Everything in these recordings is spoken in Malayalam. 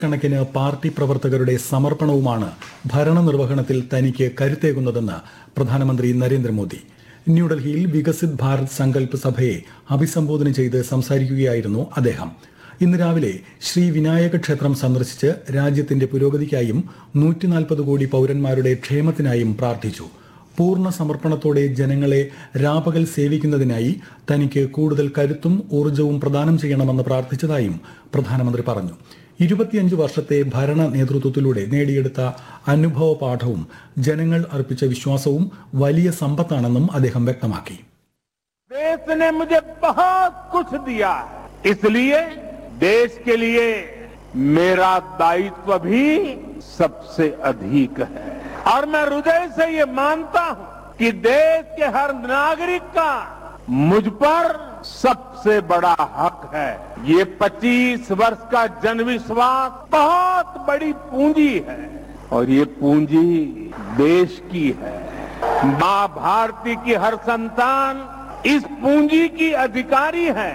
കണക്കിന് പാർട്ടി പ്രവർത്തകരുടെ സമർപ്പണവുമാണ് ഭരണനിർവഹണത്തിൽ തനിക്ക് കരുത്തേകുന്നതെന്ന് പ്രധാനമന്ത്രി നരേന്ദ്രമോദി ന്യൂഡൽഹിയിൽ വികസിത് ഭാരത് സങ്കല്പ് സഭയെ അഭിസംബോധന ചെയ്ത് സംസാരിക്കുകയായിരുന്നു അദ്ദേഹം ഇന്ന് രാവിലെ ശ്രീ വിനായക ക്ഷേത്രം സന്ദർശിച്ച് രാജ്യത്തിന്റെ പുരോഗതിക്കായും നൂറ്റിനാൽപ്പത് കോടി പൌരന്മാരുടെ ക്ഷേമത്തിനായും പ്രാർത്ഥിച്ചു പൂർണ്ണ സമർപ്പണത്തോടെ ജനങ്ങളെ രാപകൽ സേവിക്കുന്നതിനായി തനിക്ക് കൂടുതൽ കരുത്തും ഊർജവും പ്രദാനം ചെയ്യണമെന്ന് പ്രാർത്ഥിച്ചതായും പ്രധാനമന്ത്രി പറഞ്ഞു ഇരുപത്തിയഞ്ച് വർഷത്തെ ഭരണ നേതൃത്വത്തിലൂടെ നേടിയെടുത്ത അനുഭവ പാഠവും ജനങ്ങൾ അർപ്പിച്ച വിശ്വാസവും വലിയ സമ്പത്താണെന്നും അദ്ദേഹം വ്യക്തമാക്കി देश ने मुझे बहुत कुछ दिया है इसलिए देश के लिए मेरा दायित्व भी सबसे अधिक है और मैं हृदय से ये मानता हूं कि देश के हर नागरिक का मुझ पर सबसे बड़ा हक है ये 25 वर्ष का जनविश्वास बहुत बड़ी पूंजी है और ये पूंजी देश की है मां भारती की हर संतान इस पूंजी की अधिकारी है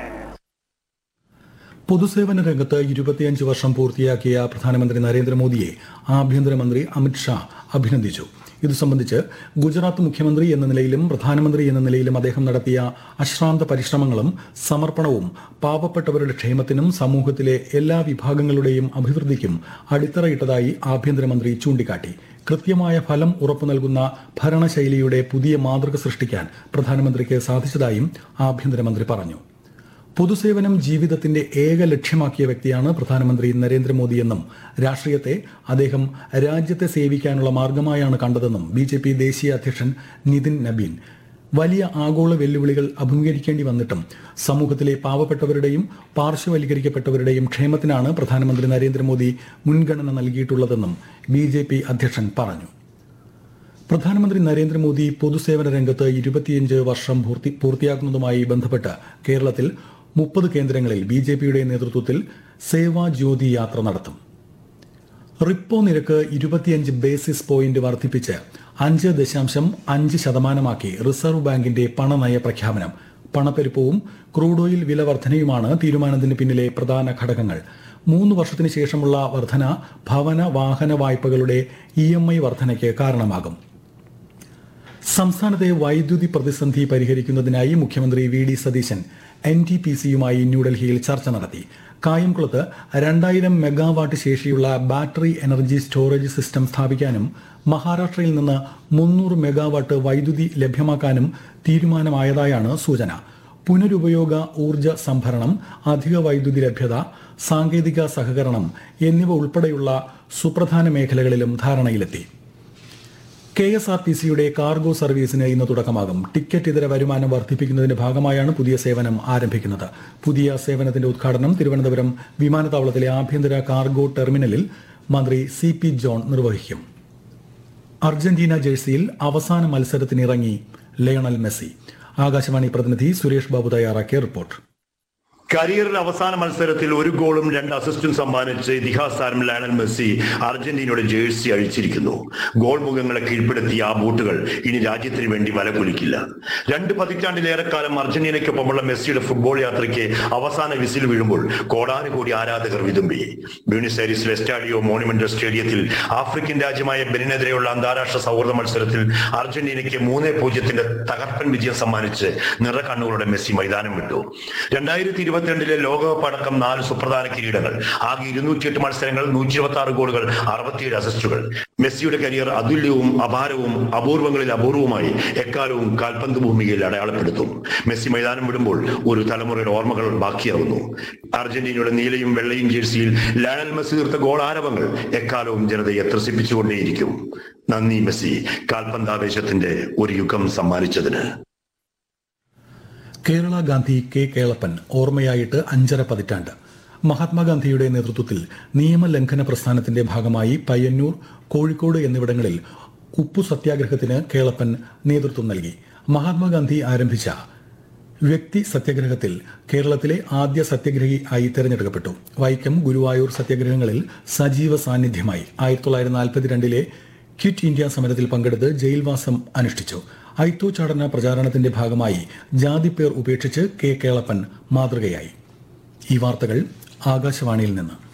പൊതുസേവന രംഗത്ത് ഇരുപത്തിയഞ്ച് വർഷം പൂർത്തിയാക്കിയ പ്രധാനമന്ത്രി നരേന്ദ്രമോദിയെ ആഭ്യന്തരമന്ത്രി അമിത് ഷാ അഭിനന്ദിച്ചു ഇത് സംബന്ധിച്ച് ഗുജറാത്ത് മുഖ്യമന്ത്രി എന്ന നിലയിലും പ്രധാനമന്ത്രി എന്ന നിലയിലും അദ്ദേഹം നടത്തിയ അശ്രാന്ത പരിശ്രമങ്ങളും സമർപ്പണവും പാവപ്പെട്ടവരുടെ ക്ഷേമത്തിനും സമൂഹത്തിലെ എല്ലാ വിഭാഗങ്ങളുടെയും അഭിവൃദ്ധിക്കും അടിത്തറയിട്ടതായി ആഭ്യന്തരമന്ത്രി ചൂണ്ടിക്കാട്ടി കൃത്യമായ ഫലം ഉറപ്പു നൽകുന്ന ഭരണശൈലിയുടെ പുതിയ മാതൃക സൃഷ്ടിക്കാൻ പ്രധാനമന്ത്രിക്ക് സാധിച്ചതായും ആഭ്യന്തരമന്ത്രി പറഞ്ഞു പൊതുസേവനം ജീവിതത്തിന്റെ ഏക ലക്ഷ്യമാക്കിയ വ്യക്തിയാണ് പ്രധാനമന്ത്രി നരേന്ദ്രമോദിയെന്നും രാഷ്ട്രീയത്തെ അദ്ദേഹം രാജ്യത്തെ സേവിക്കാനുള്ള മാർഗമായാണ് കണ്ടതെന്നും ബി ജെ പി ദേശീയ അധ്യക്ഷൻ നിതിൻ നബീൻ വലിയ ആഗോള വെല്ലുവിളികൾ അഭിമുഖീകരിക്കേണ്ടി വന്നിട്ടും സമൂഹത്തിലെ പാവപ്പെട്ടവരുടെയും പാർശ്വവൽക്കരിക്കപ്പെട്ടവരുടെയും ക്ഷേമത്തിനാണ് പ്രധാനമന്ത്രി നരേന്ദ്രമോദി മുൻഗണന നൽകിയിട്ടുള്ളതെന്നും ബി ജെ പി അധ്യക്ഷൻ പറഞ്ഞു പ്രധാനമന്ത്രി നരേന്ദ്രമോദി പൊതുസേവന രംഗത്ത് ഇരുപത്തിയഞ്ച് വർഷം പൂർത്തി പൂർത്തിയാക്കുന്നതുമായി ബന്ധപ്പെട്ട് കേരളത്തിൽ മുപ്പത് കേന്ദ്രങ്ങളിൽ ബി ജെ പിയുടെ നേതൃത്വത്തിൽ സേവാ ജ്യോതി യാത്ര നടത്തും റിപ്പോ നിരക്ക് ഇരുപത്തിയഞ്ച് ബേസിസ് പോയിന്റ് വർദ്ധിപ്പിച്ച് അഞ്ച് ദശാംശം അഞ്ച് ശതമാനമാക്കി റിസർവ് ബാങ്കിന്റെ പണനയ പ്രഖ്യാപനം പണപ്പെരുപ്പവും ക്രൂഡ് ഓയിൽ വില വർധനയുമാണ് തീരുമാനത്തിന് പിന്നിലെ പ്രധാന ഘടകങ്ങൾ മൂന്ന് വർഷത്തിന് ശേഷമുള്ള വർധന ഭവന വാഹന വായ്പകളുടെ ഇ എം ഐ വർധനയ്ക്ക് കാരണമാകും സംസ്ഥാനത്തെ വൈദ്യുതി പ്രതിസന്ധി പരിഹരിക്കുന്നതിനായി മുഖ്യമന്ത്രി V D Satheesan N T P സിയുമായി ന്യൂഡൽഹിയിൽ ചർച്ച നടത്തി കായംകുളത്ത് രണ്ടായിരം മെഗാവാട്ട് ശേഷിയുള്ള ബാറ്ററി എനർജി സ്റ്റോറേജ് സിസ്റ്റം സ്ഥാപിക്കാനും മഹാരാഷ്ട്രയിൽ നിന്ന് മുന്നൂറ് മെഗാവാട്ട് വൈദ്യുതി ലഭ്യമാക്കാനും തീരുമാനമായതായാണ് സൂചന പുനരുപയോഗ ഊർജ സംഭരണം അധിക വൈദ്യുതി ലഭ്യത സാങ്കേതിക സഹകരണം എന്നിവ ഉൾപ്പെടെയുള്ള സുപ്രധാന മേഖലകളിലും ധാരണയിലെത്തി കെ എസ് ആർ ടി സിയുടെ കാർഗോ സർവീസിന് ഇന്ന് തുടക്കമാകും ടിക്കറ്റ് ഇതര വരുമാനം വർദ്ധിപ്പിക്കുന്നതിന്റെ ഭാഗമായാണ് പുതിയ സേവനം ആരംഭിക്കുന്നത് പുതിയ സേവനത്തിന്റെ ഉദ്ഘാടനം തിരുവനന്തപുരം വിമാനത്താവളത്തിലെ ആഭ്യന്തര കാർഗോ ടെർമിനലിൽ മന്ത്രി സി പി ജോൺ നിർവഹിക്കും അർജന്റീന ജേഴ്സിയിൽ അവസാന മത്സരത്തിനിറങ്ങി ലയണൽ മെസ്സി ആകാശവാണി പ്രതിനിധി സുരേഷ് ബാബു തയ്യാറാക്കിയ റിപ്പോർട്ട് കരിയറിൽ അവസാന മത്സരത്തിൽ ഒരു ഗോളും രണ്ട് അസിസ്റ്റും സമ്മാനിച്ച് ഇതിഹാസ താരം ലയണൽ മെസ്സി അർജന്റീനയുടെ ജേഴ്സി അഴിച്ചിരിക്കുന്നു ഗോൾ മുഖങ്ങളെ കീഴ്പ്പെടുത്തിയ ആ ബൂട്ടുകൾ ഇനി രാജ്യത്തിന് വേണ്ടി വല കുലിക്കില്ല രണ്ട് പതിറ്റാണ്ടിലേറെക്കാലം അർജന്റീനയ്ക്കൊപ്പമുള്ള മെസ്സിയുടെ ഫുട്ബോൾ യാത്രയ്ക്ക് അവസാന വിസിൽ വീഴുമ്പോൾ കോടാനുകൂടി ആരാധകർ വിതുമ്പി ബ്യൂണിസ് ഐരിസിലെ എസ്റ്റാഡിയോ മോണിമെന്റൽ സ്റ്റേഡിയത്തിൽ ആഫ്രിക്കൻ രാജ്യമായ ബെനിനെതിരെയുള്ള അന്താരാഷ്ട്ര സൗഹൃദ മത്സരത്തിൽ അർജന്റീനയ്ക്ക് മൂന്ന് പൂജ്യത്തിന്റെ തകർപ്പൻ വിജയം സമ്മാനിച്ച് നിറകണ്ണുകളുടെ മെസ്സി മൈതാനം വിട്ടു രണ്ടായിരത്തി ഇരുപത്തിരണ്ടിലെ ലോകകപ്പ് അടക്കം നാല് സുപ്രധാന കിരീടങ്ങൾ ആകെ ഇരുന്നൂറ്റിയെട്ട് മത്സരങ്ങൾ നൂറ്റി ഇരുപത്തി ആറ് ഗോളുകൾ അറുപത്തിയേഴ് അസിസ്റ്റുകൾ മെസ്സിയുടെ കരിയർ അതുല്യവും അപാരവും അപൂർവങ്ങളിൽ അപൂർവമായി എക്കാലവും കാൽപന്ത് ഭൂമികയിൽ അടയാളപ്പെടുത്തും മെസ്സി മൈതാനം വിടുമ്പോൾ ഒരു തലമുറയുടെ ഓർമ്മകൾ ബാക്കിയാവുന്നു അർജന്റീനയുടെ നീലയും വെള്ളയും ജേഴ്സിയിൽ ലയണൽ മെസ്സി തീർത്ത ഗോൾ ആരവങ്ങൾ എക്കാലവും ജനതയെ ത്രസിപ്പിച്ചുകൊണ്ടേയിരിക്കും നന്ദി മെസ്സി കാൽപന്താവേശത്തിന്റെ ഒരു യുഗം സമ്മാനിച്ചതിന് കേരള ഗാന്ധി കെ കേളപ്പൻ ഓർമ്മയായിട്ട് അഞ്ചര പതിറ്റാണ്ട് മഹാത്മാഗാന്ധിയുടെ നേതൃത്വത്തിൽ നിയമലംഘന പ്രസ്ഥാനത്തിന്റെ ഭാഗമായി പയ്യന്നൂർ കോഴിക്കോട് എന്നിവിടങ്ങളിൽ ഉപ്പു സത്യാഗ്രഹത്തിന് കേളപ്പൻ നേതൃത്വം നൽകി മഹാത്മാഗാന്ധി ആരംഭിച്ച വ്യക്തി സത്യാഗ്രഹത്തിൽ കേരളത്തിലെ ആദ്യ സത്യാഗ്രഹി ആയി തെരഞ്ഞെടുക്കപ്പെട്ടു വൈക്കം ഗുരുവായൂർ സത്യാഗ്രഹങ്ങളിൽ സജീവ സാന്നിധ്യമായി ആയിരത്തി തൊള്ളായിരത്തി നാൽപ്പത്തിരണ്ടിലെ ക്വിറ്റ് ഇന്ത്യ സമരത്തിൽ പങ്കെടുത്ത് ജയിൽവാസം അനുഷ്ഠിച്ചു ഐത്തോച്ചാടന പ്രചാരണത്തിന്റെ ഭാഗമായി ജാതിപ്പേർ ഉപേക്ഷിച്ച് കെ കേളപ്പൻ മാതൃകയായി ഈ വാർത്തകൾ ആകാശവാണിയിൽ നിന്ന്